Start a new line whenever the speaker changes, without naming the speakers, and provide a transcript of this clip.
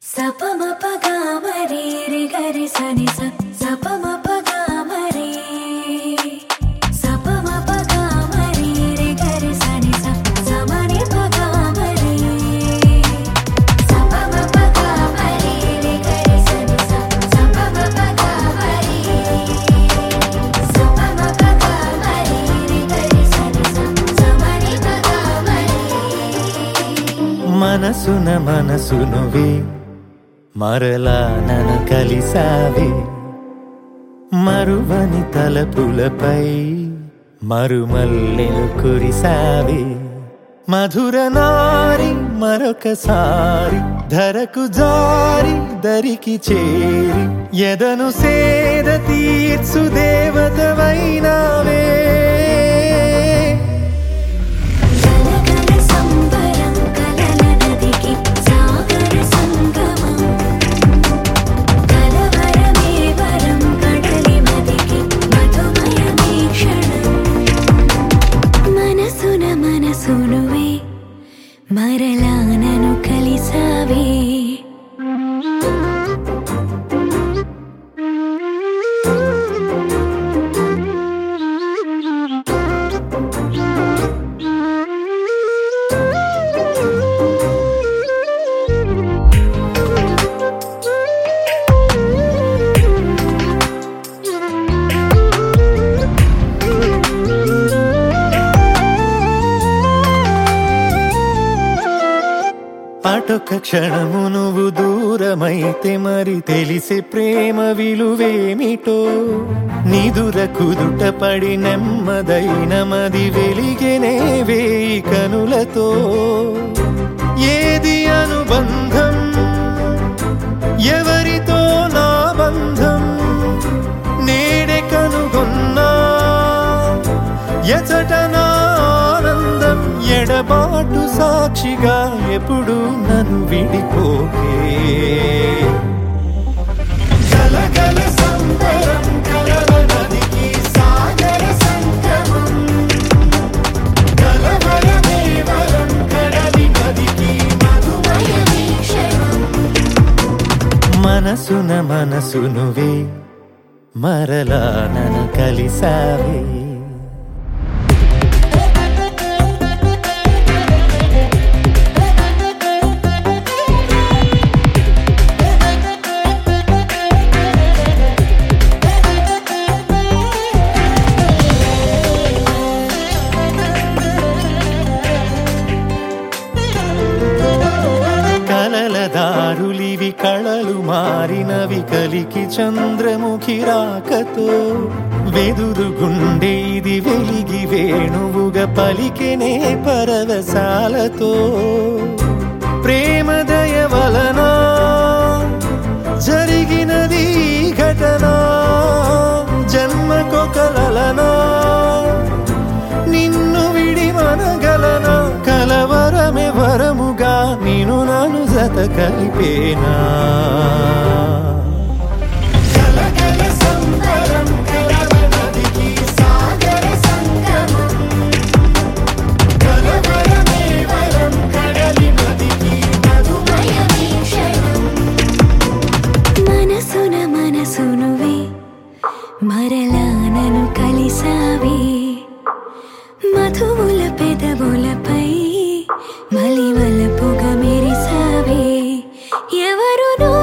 సపమపగా మరి రి గరి సని స సపమపగా మరి సపమపగా మరి రి గరి సని స సమని పగా మరి సపమపగా మరి రి గరి సని స సపమపగా మరి సపమపగా మరి రి గరి సని స సమని పగా మరి
మనసున మనసునువే మరలా నన్ను కలిసావే మరువని తలపులపై మరుమల్లెలు కురిసావే మధుర నారి మరొకసారి ధరకు జారి దరికి చేరి ఎదను సేద తీర్చు దేవతవైనావే
కలకల సంబరం కలల నదికి సాగర సంగమం కలవరమే వరం కడలి మదికి మధుమయమే క్షణం మనసున మనసునువే మరలా నన్ను కలిసావే
అటొక క్షణము నువ్వు దూరమైతే మరి తెలిసే ప్రేమ విలువేమిటో నిదుర కుదుట పడి నెమ్మదైన మది వెలిగెనే వేయి కనులతో ఏది అనుబంధం ఎవరితో నా బంధం నేడే కనుగొన్నా ఎచట నా ఆనందం ఎడబాటు సాక్షిగా ఎప్పుడు నన్ను విడిపోకే కలకల సంబరం కలల నదికి సాగర సంగమం కలవరమే వరం కడలి నదికి మధుమయమే
క్షణం
మనసున మనసునువే మరలా నన్ను కలిసావే కలల దారులివి కళలు మారినవి కలికి చంద్రముఖి రాకతో వెదురు గుండె ఇది వెలిగి వేణువుగా పలికెనే పరవశాలతో ప్రేమ దయ వలన జరిగినది ఈ ఘటన జన్మకొకలనా నిన్ను విడి మనగలన కలవరమే వరముగా నేను నన్ను జత కలిపేనా కలకల సంబరం కలల నదికి సాగర సంగమం కలవరమే వరం కడలి నదికి
మధుమయమే క్షణం మనసున మనసునువే మరలా నన్ను కలిసావే మధువుల పెదవులపై మలివల పొగ మెరిసావే ఎవరు నువ్వు